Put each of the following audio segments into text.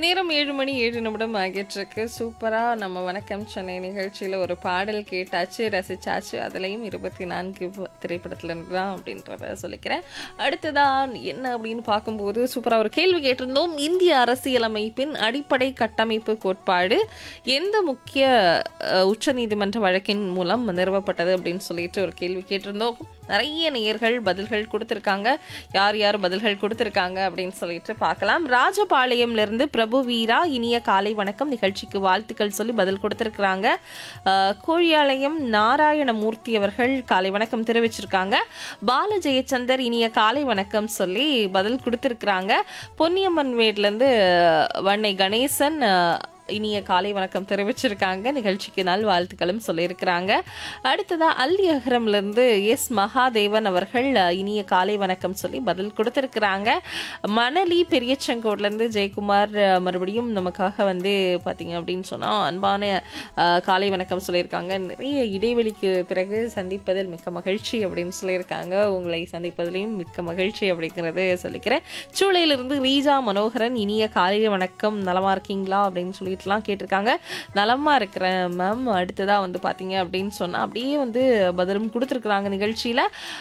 நேரம் ஏழு மணி ஏழு நிமிடம் ஆகிட்டிருக்கு சூப்பராக நம்ம வணக்கம் சென்னை நிகழ்ச்சியில் ஒரு பாடல் கேட்டாச்சு ரசிச்சாச்சு அதுலேயும் இருபத்தி நான்கு திரைப்படத்துலேருந்து தான் அப்படின்றத சொல்லிக்கிறேன் அடுத்ததான் என்ன அப்படின்னு பார்க்கும்போது சூப்பராக ஒரு கேள்வி கேட்டிருந்தோம் இந்திய அரசியலமைப்பின் அடிப்படை கட்டமைப்பு கோட்பாடு எந்த முக்கிய அஹ், உச்சநீதிமன்ற வழக்கின் மூலம் நிறுவப்பட்டது அப்படின்னு சொல்லிட்டு ஒரு கேள்வி கேட்டிருந்தோம் நிறைய நேயர்கள் பதில்கள் கொடுத்துருக்காங்க யார் யார் பதில்கள் கொடுத்துருக்காங்க அப்படின்னு சொல்லிட்டு பார்க்கலாம் ராஜபாளையம்ல இருந்து பிரபு வீரா இனிய காலை வணக்கம் நிகழ்ச்சிக்கு வாழ்த்துக்கள் சொல்லி பதில் கொடுத்துருக்குறாங்க அஹ், கோழியாலயம் நாராயணமூர்த்தி அவர்கள் காலை வணக்கம் தெரிவிச்சிருக்காங்க பால ஜெயச்சந்தர் இனிய காலை வணக்கம் சொல்லி பதில் கொடுத்துருக்குறாங்க பொன்னியம்மன் வேட்லேருந்து வன்னை கணேசன் அஹ், இனிய காலை வணக்கம் தெரிவிச்சிருக்காங்க நிகழ்ச்சிக்கு நல் வாழ்த்துக்களும் சொல்லியிருக்கிறாங்க அடுத்ததா அல்லி அகரம்லேருந்து எஸ் மகாதேவன் அவர்கள் அஹ், இனிய காலை வணக்கம் சொல்லி பதில் கொடுத்துருக்குறாங்க மணலி பெரியச்செங்கோட்லேருந்து ஜெயக்குமார் அஹ், மறுபடியும் நமக்காக வந்து பார்த்தீங்க அப்படின்னு சொன்னால் அன்பான அஹ், காலை வணக்கம் சொல்லியிருக்காங்க நிறைய இடைவெளிக்கு பிறகு சந்திப்பதில் மிக்க மகிழ்ச்சி அப்படின்னு சொல்லியிருக்காங்க உங்களை சந்திப்பதிலையும் மிக்க மகிழ்ச்சி அப்படிங்கிறது சொல்லிக்கிறேன் சூளையிலிருந்து ரீஜா மனோகரன் இனிய காலை வணக்கம் நலமா இருக்கீங்களா அப்படின்னு சொல்லிட்டுலாம் கேட்டிருக்காங்க நலமா இருக்கிறேன் மேம் அடுத்ததா வந்து பார்த்தீங்க அப்படின்னு சொன்னால் அப்படியே வந்து பதிலும் கொடுத்துருக்குறாங்க நிகழ்ச்சியில்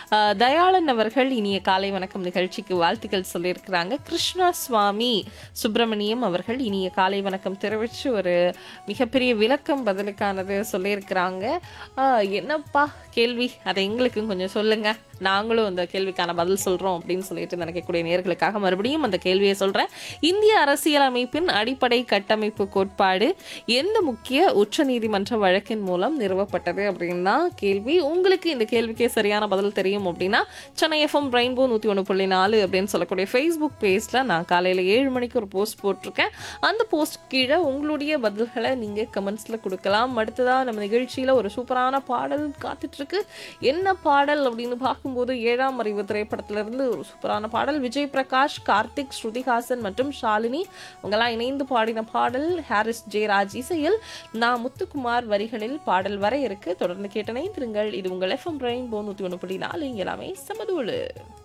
தயாளன் அவர்கள் இனிய காலை வணக்கம் நிகழ்ச்சிக்கு வாழ்த்துக்கள் சொல்லியிருக்கிறாங்க கிருஷ்ணா சுவாமி சுப்பிரமணியம் அவர்கள் இனிய காலை வணக்கம் தெரிவித்து ஒரு மிகப்பெரிய விளக்கம் பதிலுக்கானது சொல்லியிருக்கிறாங்க ஆஹ், என்னப்பா கேள்வி அதை எங்களுக்கும் கொஞ்சம் சொல்லுங்க நாங்களும் அந்த கேள்விக்கான பதில் சொல்றோம் அப்படின்னு சொல்லிட்டு நினைக்கக்கூடிய நேர்களுக்காக மறுபடியும் அந்த கேள்வியை சொல்றேன் இந்திய அரசியலமைப்பின் அடிப்படை கட்டமைப்பு கோட்பாடு எந்த முக்கிய உச்சநீதிமன்ற வழக்கின் மூலம் நிறுவப்பட்டது அப்படின்னா கேள்வி உங்களுக்கு இந்த கேள்விக்கே சரியான பதில் தெரியும் அப்படின்னா சென்னை எஃப்எம் ரெயின்போ நூற்றி ஒன்று புள்ளி நாலு அப்படின்னு சொல்லக்கூடிய ஃபேஸ்புக் பேஜில் நான் காலையில் ஏழு மணிக்கு ஒரு போஸ்ட் போட்டிருக்கேன் அந்த போஸ்ட் கீழே உங்களுடைய பதில்களை நீங்கள் கமெண்ட்ஸில் கொடுக்கலாம் அடுத்ததாக நம்ம நிகழ்ச்சியில் ஒரு சூப்பரான பாடல் காத்துட்ருக்கு என்ன பாடல் அப்படின்னு பார்க்கும்போது ஏழாம் அறிவு திரைப்படத்திலிருந்து ஒரு சூப்பரான பாடல் விஜய் பிரகாஷ் கார்த்திக் ஸ்ருதிஹாசன் மற்றும் ஷாலினி அவங்கெல்லாம் இணைந்து பாடின பாடல் ஹாரிஸ் ஜெயராஜ் இசையில் நான் முத்துக்குமார் வரிகளில் பாடல் வர இருக்கு தொடர்ந்து கேட்டனை திருங்கள் இது உங்கள் எஃப்எம் ரெயின்போ நூற்றி ஒன்று புள்ளி நாலு இங்கே எல்லாமே சமதூளு